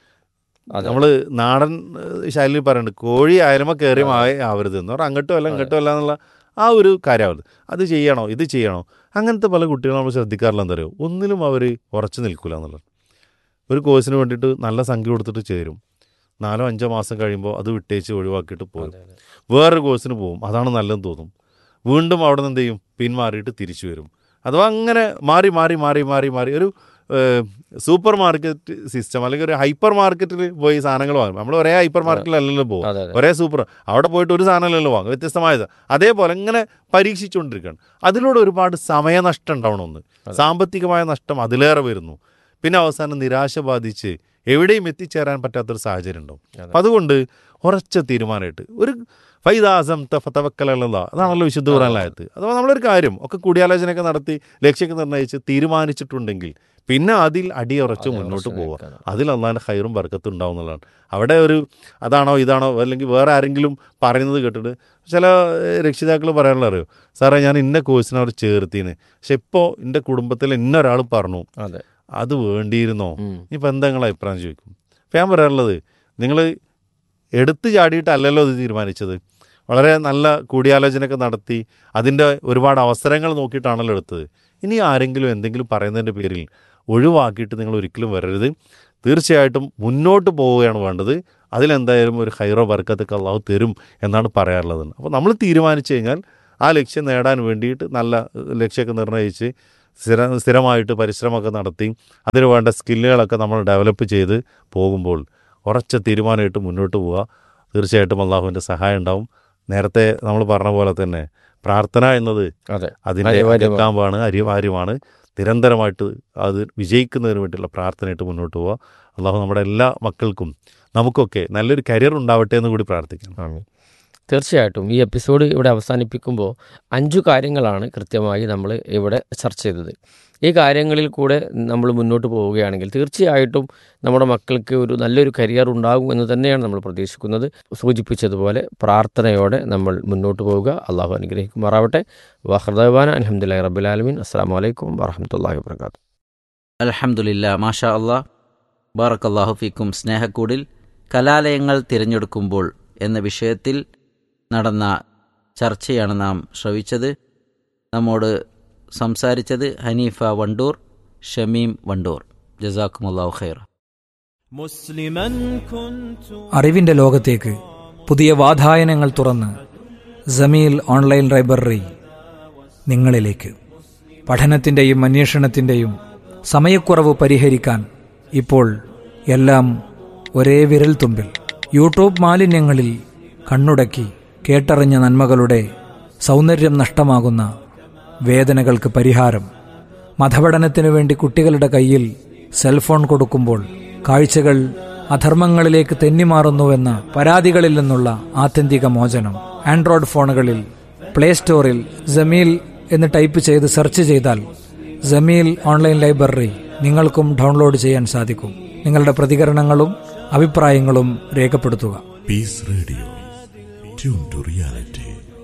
അതെ നമ്മൾ നാടൻ ഏഹ്, ശൈലിയിൽ പറയുന്നുണ്ട് കോഴി അയലമ കയറി മായ ആവരുത് എന്ന് പറഞ്ഞാൽ അങ്ങോട്ടും അല്ല ഇങ്ങോട്ടും അല്ല എന്നുള്ള ആ ഒരു കാര്യമാവരുത് അത് ചെയ്യണോ ഇത് ചെയ്യണോ അങ്ങനത്തെ പല കുട്ടികളും നമ്മൾ ശ്രദ്ധിക്കാറില്ല എന്താ പറയുക ഒന്നിലും അവർ ഉറച്ചു നിൽക്കില്ല എന്നുള്ളത് ഒരു കോഴ്സിന് വേണ്ടിയിട്ട് നല്ല സംഖ്യ കൊടുത്തിട്ട് ചേരും നാലോ അഞ്ചോ മാസം കഴിയുമ്പോൾ അത് വിട്ടേച്ച് ഒഴിവാക്കിയിട്ട് പോകും അതെ, അതെ. വേറൊരു കോഴ്സിന് പോകും അതാണ് നല്ലതെന്ന് തോന്നും വീണ്ടും അവിടെ നിന്ന് എന്ത് ചെയ്യും പിന്മാറിയിട്ട് തിരിച്ചു വരും അഥവാ അങ്ങനെ മാറി മാറി മാറി മാറി മാറി ഒരു ഏഹ്, സൂപ്പർ മാർക്കറ്റ് സിസ്റ്റം അല്ലെങ്കിൽ ഒരു ഹൈപ്പർ മാർക്കറ്റിൽ പോയി സാധനങ്ങൾ വാങ്ങും നമ്മൾ ഒരേ ഹൈപ്പർ മാർക്കറ്റിലല്ലല്ലോ പോകും അതെ അതെ ഒരേ സൂപ്പർ അവിടെ പോയിട്ട് ഒരു സാധനമല്ലല്ലോ വാങ്ങും വ്യത്യസ്തമായത് അതേപോലെ ഇങ്ങനെ പരീക്ഷിച്ചുകൊണ്ടിരിക്കുകയാണ് അതിലൂടെ ഒരുപാട് സമയനഷ്ടം ഉണ്ടാവണമെന്ന് സാമ്പത്തികമായ നഷ്ടം അതിലേറെ വരുന്നു പിന്നെ അവസാനം നിരാശ ബാധിച്ച് എവിടെയും എത്തിച്ചേരാൻ പറ്റാത്തൊരു സാഹചര്യം ഉണ്ടാവും അതെ. അപ്പം അതുകൊണ്ട് ഉറച്ച തീരുമാനമായിട്ട് ഒരു ഫൈദാസം തഫത്തവക്കലുള്ള അതാണല്ലോ വിശുദ്ധ ഖുറാനിലായത് അഥവാ നമ്മളൊരു കാര്യം ഒക്കെ കൂടിയാലോചനയൊക്കെ നടത്തി ലക്ഷ്യമൊക്കെ നിർണ്ണയിച്ച് തീരുമാനിച്ചിട്ടുണ്ടെങ്കിൽ പിന്നെ അതിൽ അടിയുറച്ച് അതെ, മുന്നോട്ട് ഉറച്ച് പോവുക നിൽക്കണം. അതിൽ അള്ളാൻ്റെ ഹൈറും ബർക്കത്തും ഉണ്ടാവും എന്നുള്ളതാണ് അവിടെ ഒരു അതാണോ ഇതാണോ അല്ലെങ്കിൽ വേറെ ആരെങ്കിലും പറയുന്നത് കേട്ടിട്ട് ചില രക്ഷിതാക്കൾ പറയാനുള്ള അറിയോ സാറേ ഞാൻ ഇന്ന കോഴ്സിനെ അവർ ചേർത്തിന് പക്ഷെ ഇപ്പോൾ എൻ്റെ കുടുംബത്തിൽ ഇന്ന ഒരാൾ പറഞ്ഞു അതെ അത് വേണ്ടിയിരുന്നോ ഉം. ഇനിയിപ്പോൾ എന്താ നിങ്ങളെ അഭിപ്രായം ചോദിക്കും അപ്പം ഞാൻ പറയാനുള്ളത് നിങ്ങൾ എടുത്തു ചാടിയിട്ടല്ലല്ലോ ഇത് തീരുമാനിച്ചത് വളരെ നല്ല കൂടിയാലോചനയൊക്കെ നടത്തി അതിൻ്റെ ഒരുപാട് അവസരങ്ങൾ നോക്കിയിട്ടാണല്ലോ എടുത്തത് ഇനി ആരെങ്കിലും എന്തെങ്കിലും പറയുന്നതിൻ്റെ പേരിൽ ഒഴിവാക്കിയിട്ട് നിങ്ങൾ ഒരിക്കലും വരരുത് തീർച്ചയായിട്ടും മുന്നോട്ട് പോവുകയാണ് വേണ്ടത് അതിലെന്തായാലും ഒരു ഹൈറോ വർക്കത്തൊക്കെ അള്ളാഹു തരും എന്നാണ് പറയാറുള്ളത് അപ്പോൾ നമ്മൾ തീരുമാനിച്ചു കഴിഞ്ഞാൽ ആ ലക്ഷ്യം നേടാൻ വേണ്ടിയിട്ട് നല്ല ഏഹ്, ലക്ഷ്യമൊക്കെ നിർണ്ണയിച്ച് സ്ഥിര സ്ഥിരമായിട്ട് പരിശ്രമമൊക്കെ നടത്തി അതിന് വേണ്ട സ്കില്ലുകളൊക്കെ നമ്മൾ ഡെവലപ്പ് ചെയ്ത് പോകുമ്പോൾ ഉറച്ച തീരുമാനമായിട്ട് മുന്നോട്ട് പോവുക തീർച്ചയായിട്ടും അള്ളാഹുവിൻ്റെ സഹായം ഉണ്ടാവും നേരത്തെ നമ്മൾ പറഞ്ഞ പോലെ തന്നെ പ്രാർത്ഥന എന്നത് അതെ അതിൻ്റെ അനിവാര്യമാണ്. അകക്കാമ്പാണ് അനിവാര്യമാണ് നിരന്തരമായിട്ട് അത് വിജയിക്കുന്നതിന് വേണ്ടിയുള്ള പ്രാർത്ഥനയായിട്ട് മുന്നോട്ട് പോവുക അള്ളാഹു നമ്മുടെ എല്ലാ മക്കൾക്കും നമുക്കൊക്കെ നല്ലൊരു കരിയർ ഉണ്ടാവട്ടെ എന്ന് കൂടി പ്രാർത്ഥിക്കാം ആമീൻ. തീർച്ചയായിട്ടും ഈ എപ്പിസോഡ് ഇവിടെ അവസാനിപ്പിക്കുമ്പോൾ അഞ്ചു കാര്യങ്ങളാണ് കൃത്യമായി നമ്മൾ ഇവിടെ ചർച്ച ചെയ്തത് ഈ കാര്യങ്ങളിൽ കൂടെ നമ്മൾ മുന്നോട്ട് പോവുകയാണെങ്കിൽ തീർച്ചയായിട്ടും നമ്മുടെ മക്കൾക്ക് ഒരു നല്ലൊരു കരിയർ ഉണ്ടാകും എന്ന് തന്നെയാണ് നമ്മൾ പ്രതീക്ഷിക്കുന്നത് സൂചിപ്പിച്ചതുപോലെ പ്രാർത്ഥനയോടെ നമ്മൾ മുന്നോട്ട് പോവുക അള്ളാഹു അനുഗ്രഹിക്കുമാറാവട്ടെ വാഹൃദാൻ അലഹമുല്ലാ റബുലാലമീൻ അസ്സാം വലൈക്കും വാഹമത്തല്ലാഹി വാബർക്കാത്തു അലഹമുല്ല മാഷാ അള്ളാഹ് ബാറക്കല്ലാഹു ഫീക്കും സ്നേഹക്കൂടിൽ കലാലയങ്ങൾ തിരഞ്ഞെടുക്കുമ്പോൾ എന്ന വിഷയത്തിൽ നടന്ന ചർച്ചയാണ് നാം ശ്രവിച്ചത് നമ്മോട് സംസാരിച്ചത് ഹനീഫ വണ്ടൂർ ഷമീം വണ്ടൂർ ജസാക്കുമുല്ലാഹു ഖൈർ مسلما كنت അറിവിന്റെ ലോകത്തേക്ക് പുതിയ വാതായനങ്ങൾ തുറന്ന് ജമീൽ ഓൺലൈൻ ലൈബ്രറി നിങ്ങളിലേക്ക് പഠനത്തിൻ്റെയും അന്വേഷണത്തിൻ്റെയും സമയക്കുറവ് പരിഹരിക്കാൻ ഇപ്പോൾ എല്ലാം ഒരേ വിരൽ തുമ്പിൽ യൂട്യൂബ് മാലിന്യങ്ങളിൽ കണ്ണുടക്കി കേട്ടറിഞ്ഞ നന്മകളുടെ സൗന്ദര്യം നഷ്ടമാകുന്ന വേദനകൾക്ക് പരിഹാരം മതപഠനത്തിനു വേണ്ടി കുട്ടികളുടെ കയ്യിൽ സെൽഫോൺ കൊടുക്കുമ്പോൾ കാഴ്ചകൾ അധർമ്മങ്ങളിലേക്ക് തെന്നിമാറുന്നുവെന്ന പരാതികളിൽ നിന്നുള്ള ആത്യന്തിക മോചനം ആൻഡ്രോയിഡ് ഫോണുകളിൽ പ്ലേ സ്റ്റോറിൽ ജമീൽ എന്ന് ടൈപ്പ് ചെയ്ത് സെർച്ച് ചെയ്താൽ ജമീൽ ഓൺലൈൻ ലൈബ്രറി നിങ്ങൾക്കും ഡൗൺലോഡ് ചെയ്യാൻ സാധിക്കും നിങ്ങളുടെ പ്രതികരണങ്ങളും അഭിപ്രായങ്ങളും രേഖപ്പെടുത്തുക Peace Radio. Tune to reality.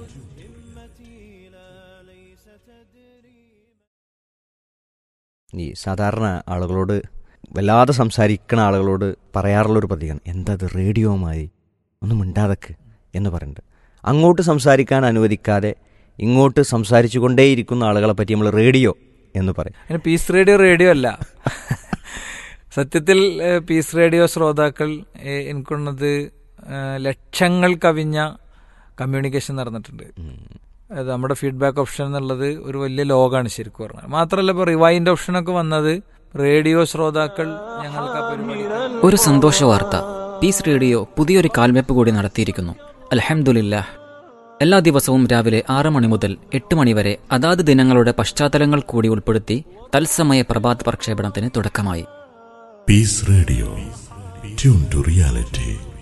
ഈ സാധാരണ ആളുകളോട് വല്ലാതെ സംസാരിക്കണ ആളുകളോട് പറയാറുള്ളൊരു പ്രതികരണം എന്താ അത് റേഡിയോമായി ഒന്നും മിണ്ടാതക്ക് എന്ന് പറയുന്നുണ്ട് അങ്ങോട്ട് സംസാരിക്കാൻ അനുവദിക്കാതെ ഇങ്ങോട്ട് സംസാരിച്ചു കൊണ്ടേയിരിക്കുന്ന ആളുകളെ പറ്റി നമ്മൾ റേഡിയോ എന്ന് പറയും അതിന് പീസ് റേഡിയോ റേഡിയോ അല്ല സത്യത്തിൽ ഏഹ്, പീസ് റേഡിയോ ശ്രോതാക്കൾ ഏഹ്, എനിക്കുള്ളത് ഏഹ്, ലക്ഷങ്ങൾ കവിഞ്ഞ കമ്മ്യൂണിക്കേഷൻ നടന്നിട്ടുണ്ട് അത് നമ്മുടെ ഫീഡ്ബാക്ക് ഓപ്ഷൻ എന്നുള്ളത് ഒരു വലിയ ലോകമാണ് ശരിക്കും പറഞ്ഞാൽ മാത്രമല്ല ഇപ്പോൾ റിവൈൻഡ് ഓപ്ഷനൊക്കെ വന്നത് റേഡിയോ ശ്രോതാക്കൾ ഞങ്ങൾക്ക് ആ പരിപാടി ഒരു സന്തോഷ വാർത്ത പീസ് റേഡിയോ പുതിയൊരു കാൽവെപ്പ് കൂടി നടത്തിയിരിക്കുന്നു അൽഹംദുലില്ലാഹ് എല്ലാ ദിവസവും രാവിലെ ആറ് മണി മുതൽ എട്ട് മണി വരെ അതാത് ദിനങ്ങളുടെ പശ്ചാത്തലങ്ങൾ കൂടി ഉൾപ്പെടുത്തി തത്സമയ പ്രഭാത പ്രക്ഷേപണത്തിന് തുടക്കമായി Peace Radio. Tune to reality.